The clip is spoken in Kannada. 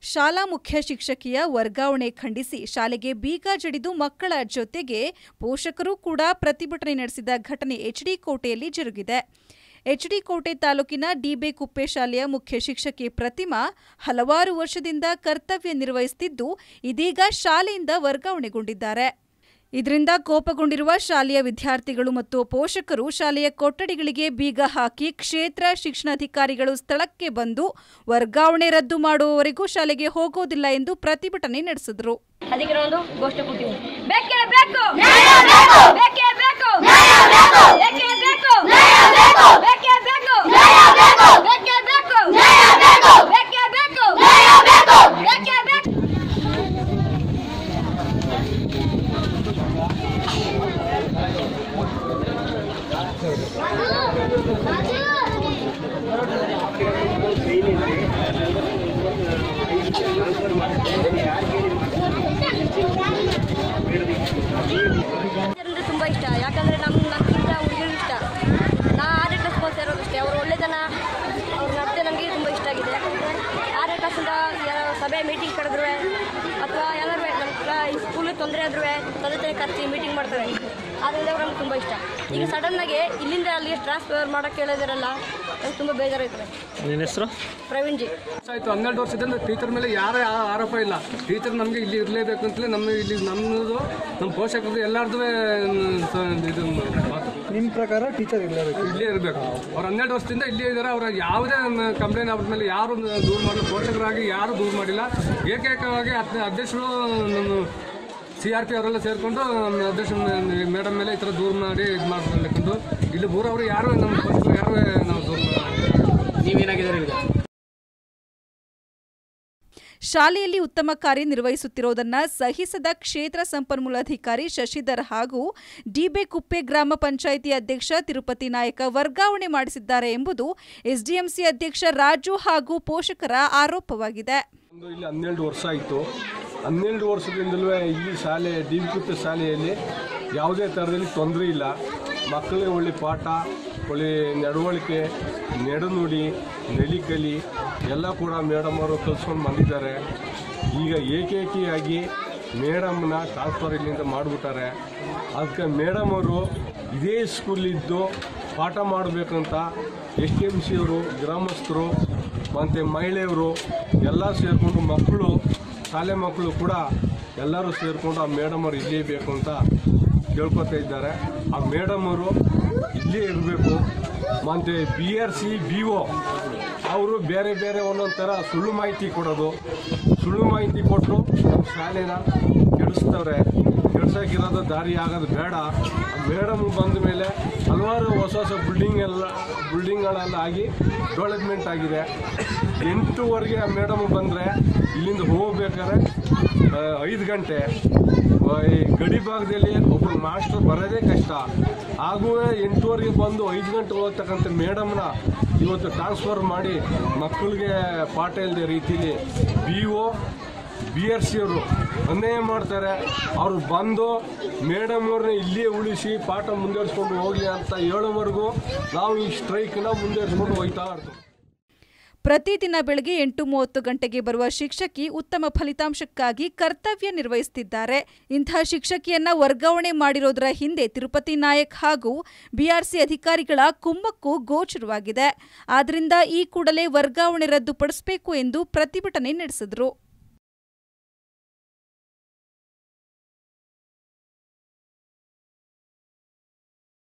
ಶಾಲಾ ಮುಖ್ಯ ಶಿಕ್ಷಕಿಯ ವರ್ಗಾವಣೆ ಖಂಡಿಸಿ ಶಾಲೆಗೆ ಬೀಗ ಜಡಿದು ಮಕ್ಕಳ ಜೊತೆಗೆ ಪೋಷಕರು ಕೂಡ ಪ್ರತಿಭಟನೆ ನಡೆಸಿದ ಘಟನೆ ಎಚ್ಡಿ ಕೋಟೆಯಲ್ಲಿ ಜರುಗಿದೆ ಎಚ್ಡಿ ಕೋಟೆ ತಾಲೂಕಿನ ಡಿಬೆ ಕುಪ್ಪೆ ಶಾಲೆಯ ಮುಖ್ಯ ಶಿಕ್ಷಕಿ ಪ್ರತಿಮಾ ಹಲವಾರು ವರ್ಷದಿಂದ ಕರ್ತವ್ಯ ನಿರ್ವಹಿಸುತ್ತಿದ್ದು ಇದೀಗ ಶಾಲೆಯಿಂದ ವರ್ಗಾವಣೆಗೊಂಡಿದ್ದಾರೆ ಇದರಿಂದ ಕೋಪಗೊಂಡಿರುವ ಶಾಲೆಯ ವಿದ್ಯಾರ್ಥಿಗಳು ಮತ್ತು ಪೋಷಕರು ಶಾಲೆಯ ಕೊಠಡಿಗಳಿಗೆ ಬೀಗ ಹಾಕಿ ಕ್ಷೇತ್ರ ಶಿಕ್ಷಣಾಧಿಕಾರಿಗಳು ಸ್ಥಳಕ್ಕೆ ಬಂದು ವರ್ಗಾವಣೆ ರದ್ದು ಮಾಡುವವರೆಗೂ ಶಾಲೆಗೆ ಹೋಗೋದಿಲ್ಲ ಎಂದು ಪ್ರತಿಭಟನೆ ನಡೆಸಿದರು ಅದಕ್ಕೆ ನಾವೊಂದು ಗೋಷ್ಠಿ ಕೊಟ್ಟಿವಿ ಬೇಕೇ ಬೇಕು ಬೇಕೇ ಬೇಕು ಬೇಕೇ ಬೇಕು ಬೇಕೇ ಬೇಕು ಬೇಕೇ ಬೇಕು ಬೇಕೇ ಬೇಕು ಬೇಕೇ ಬೇಕು ಅಂದ್ರೆ ತುಂಬ ಇಷ್ಟ ಯಾಕಂದ್ರೆ ನಮ್ಗೆ ನಮ್ಗಿಂತ ಹುಡುಗರು ಇಷ್ಟ ನಾ ಆರನೇ ಕ್ಲಾಸ್ ಪಾಸ್ ಇರೋದಷ್ಟೇ ಅವ್ರು ಒಳ್ಳೆತನ ಅವ್ರ ನಡತೆ ನನಗೆ ತುಂಬ ಇಷ್ಟ ಆಗಿದೆ ಆರನೇ ಕ್ಲಾಸಿಂದ ಯಾರೋ ಸಭೆ ಮೀಟಿಂಗ್ ಕರೆದ್ರು ಅಥವಾ ಏನಾದ್ರು ನಮ್ಮ ಸ್ಕೂಲಿಗೆ ತೊಂದರೆ ಆದ್ರೂ ತಂದೆ ತಾಯಿ ಕರೆಸಿ ಮೀಟಿಂಗ್ ಮಾಡ್ತಾರೆ ಆದ್ದರಿಂದ ಅವ್ರು ನಮ್ಗೆ ತುಂಬ ಇಷ್ಟ ಈಗ ಸಡನ್ನಾಗಿ ಇಲ್ಲಿಂದ ಅಲ್ಲಿಗೆ ಟ್ರಾನ್ಸ್ಫರ್ ಮಾಡೋಕ್ಕೆ ಹೇಳಿದಾರಲ್ಲ ನಂಗೆ ತುಂಬ ಬೇಜಾರಾಯ್ತದೆ ನಿನ್ನ ಹೆಸರು ಪ್ರವೀಣ್ ಜಿ ಆಯ್ತು ಹನ್ನೆರಡು ವರ್ಷದಿಂದ ಟೀಚರ್ ಮೇಲೆ ಯಾರೇ ಆ- ಆರೋಪ ಇಲ್ಲ ಟೀಚರ್ ನಮಗೆ ಇಲ್ಲಿ ಇರಲೇಬೇಕು ಅಂತಲೇ ನಮ್ಮ ಇಲ್ಲಿ ನಮ್ಮದು ನಮ್ಮ ಪೋಷಕರದು ಎಲ್ಲರದು ಇದು ಮಾತು ನಿಮ್ಮ ಪ್ರಕಾರ ಟೀಚರ್ ಇರಲೇಬೇಕು ಇಲ್ಲೇ ಇರಬೇಕು ಅವ್ರು ಹನ್ನೆರಡು ವರ್ಷದಿಂದ ಇಲ್ಲೇ ಇದ್ದಾರೆ ಅವ್ರ ಯಾವುದೇ ಕಂಪ್ಲೇಂಟ್ ಅವ್ರ ಮೇಲೆ ಯಾರು ದೂರ ಮಾಡಿಲ್ಲ ಪೋಷಕರಾಗಿ ಯಾರು ದೂರ ಮಾಡಿಲ್ಲ ಏಕೈಕವಾಗಿ ಅದ್- ಅಧ್ಯಕ್ಷರು ನಮ್ಮ ಸಿ ಆರ್ ಪಿ ಅವರೆಲ್ಲ ಸೇರಿಕೊಂಡು ನಮ್ಮ ಅಧ್ಯಕ್ಷ ಮೇಡಮ್ ಮೇಲೆ ಈ ಥರ ದೂರ ಮಾಡಿ ಇದು ಮಾಡ್ಕೊಂಡು ಇಲ್ಲಿ ಊರವರು ಯಾರು ನಮ್ಮ ಪೋಷಕರು ಯಾರು ನಾವು ದೂರ ಮಾಡಿ ನೀವೇನಾಗಿದ್ದಾರೆ ಈಗ ಶಾಲೆಯಲ್ಲಿ ಉತ್ತಮ ಕಾರ್ಯನಿರ್ವಹಿಸುತ್ತಿರುವುದನ್ನು ಸಹಿಸದ ಕ್ಷೇತ್ರ ಸಂಪನ್ಮೂಲಾಧಿಕಾರಿ ಶಶಿಧರ್ ಹಾಗೂ ಡಿಬೆ ಕುಪ್ಪೆ ಗ್ರಾಮ ಪಂಚಾಯಿತಿ ಅಧ್ಯಕ್ಷ ತಿರುಪತಿ ನಾಯಕ ವರ್ಗಾವಣೆ ಮಾಡಿಸಿದ್ದಾರೆ ಎಂಬುದು ಎಸ್ಡಿಎಂಸಿ ಅಧ್ಯಕ್ಷ ರಾಜು ಹಾಗೂ ಪೋಷಕರ ಆರೋಪವಾಗಿದೆ ಒಂದು ಇಲ್ಲಿ ಹನ್ನೆರಡು ವರ್ಷ ಆಯಿತು ಹನ್ನೆರಡು ವರ್ಷದಿಂದಲೂ ಈ ಶಾಲೆ ಡಿ ವಿ ಕುಪ್ಪೆ ಶಾಲೆಯಲ್ಲಿ ಯಾವುದೇ ಥರದಲ್ಲಿ ತೊಂದರೆ ಇಲ್ಲ ಮಕ್ಕಳಿಗೆ ಒಳ್ಳೆ ಪಾಠ ಒಳ್ಳೆ ನಡವಳಿಕೆ ನಡೆನುಡಿ ನೆಲಿಕಲಿ ಎಲ್ಲ ಕೂಡ ಮೇಡಮ್ ಅವರು ಕಲ್ಸ್ಕೊಂಡು ಬಂದಿದ್ದಾರೆ ಈಗ ಏಕೇಕಿಯಾಗಿ ಮೇಡಮ್ನ ಟ್ರಾನ್ಸ್ಫರ್ ಇಲ್ಲಿಂದ ಮಾಡಿಬಿಟ್ಟಾರೆ ಅದಕ್ಕೆ ಮೇಡಮ್ ಅವರು ಇದೇ ಸ್ಕೂಲಿದ್ದು ಪಾಠ ಮಾಡಬೇಕಂತ ಎಸ್ ಟಿ ಎಮ್ ಸಿ ಅವರು ಗ್ರಾಮಸ್ಥರು ಮತ್ತು ಮಹಿಳೆಯರು ಎಲ್ಲ ಸೇರಿಕೊಂಡು ಮಕ್ಕಳು ಶಾಲೆ ಮಕ್ಕಳು ಕೂಡ ಎಲ್ಲರೂ ಸೇರಿಕೊಂಡು ಆ ಮೇಡಮ್ ಅವರು ಇಲ್ಲೇ ಬೇಕು ಅಂತ ಕೇಳ್ಕೊತಾ ಇದ್ದಾರೆ ಆ ಮೇಡಮ್ ಅವರು ಇಲ್ಲೇ ಇರಬೇಕು ಮತ್ತು B R C B O ಅವರು ಬೇರೆ ಬೇರೆ ಒಂದೊಂದು ಥರ ಸುಳ್ಳು ಮಾಹಿತಿ ಕೊಡೋದು ಸುಳ್ಳು ಮಾಹಿತಿ ಕೊಟ್ಟು ನಮ್ಮ ಶಾಲೆನ ಕೆಡಿಸ್ತವ್ರೆ ಕೆಡ್ಸೋಕ್ಕಿರೋದು ದಾರಿ ಆಗೋದು ಬೇಡ ಮೇಡಮ್ ಬಂದ ಮೇಲೆ ಹಲವಾರು ಹೊಸ ಹೊಸ ಬಿಲ್ಡಿಂಗ್ ಎಲ್ಲ ಬಿಲ್ಡಿಂಗ್ಗಳೆಲ್ಲ ಆಗಿ ಡೆವಲಪ್ಮೆಂಟ್ ಆಗಿದೆ ಎಂಟೂವರೆಗೆ ಆ ಮೇಡಮ್ ಬಂದರೆ ಇಲ್ಲಿಂದ ಹೋಗ್ಬೇಕಾದ್ರೆ ಆ, ಐದು ಗಂಟೆ ಆ, ಈ ಗಡಿ ಭಾಗದಲ್ಲಿ ಒಬ್ಬರು ಮಾಸ್ಟರ್ ಬರೋದೇ ಕಷ್ಟ ಹಾಗೂ ಎಂಟೂವರೆಗೆ ಬಂದು ಐದು ಗಂಟೆ ಹೋಗ್ತಕ್ಕಂಥ ಮೇಡಮ್ನ ಇವತ್ತು ಟ್ರಾನ್ಸ್ಫರ್ ಮಾಡಿ ಮಕ್ಕಳಿಗೆ ಪಾಠ ಇಲ್ಲದೆ ರೀತಿಲಿ B O B R C ಅವರು ಅನ್ಯಾಯ ಮಾಡ್ತಾರೆ ಅವರು ಬಂದು ಮೇಡಮ್ ಅವ್ರನ್ನ ಇಲ್ಲಿಯೇ ಉಳಿಸಿ ಪಾಠ ಮುಂದುವರಿಸ್ಕೊಂಡು ಹೋಗ್ಲಿ ಅಂತ ಹೇಳೋವರೆಗೂ ನಾವು ಈ ಸ್ಟ್ರೈಕ್ನ ಮುಂದುವರಿಸ್ಕೊಂಡು ಹೋಗ್ತಾ ಇರ್ತೀವಿ ಪ್ರತಿದಿನ ಬೆಳಗ್ಗೆ ಎಂಟು ಮೂವತ್ತು ಗಂಟೆಗೆ ಬರುವ ಶಿಕ್ಷಕಿ ಉತ್ತಮ ಫಲಿತಾಂಶಕ್ಕಾಗಿ ಕರ್ತವ್ಯ ನಿರ್ವಹಿಸುತ್ತಿದ್ದಾರೆ ಇಂತಹ ಶಿಕ್ಷಕಿಯನ್ನ ವರ್ಗಾವಣೆ ಮಾಡಿರೋದರ ಹಿಂದೆ ತಿರುಪತಿ ನಾಯಕ್ ಹಾಗೂ ಬಿಆರ್ಸಿ ಅಧಿಕಾರಿಗಳ ಕುಮ್ಮಕ್ಕು ಗೋಚರವಾಗಿದೆ ಆದ್ರಿಂದ ಈ ಕೂಡಲೇ ವರ್ಗಾವಣೆ ರದ್ದುಪಡಿಸಬೇಕು ಎಂದು ಪ್ರತಿಭಟನೆ ನಡೆಸಿದರು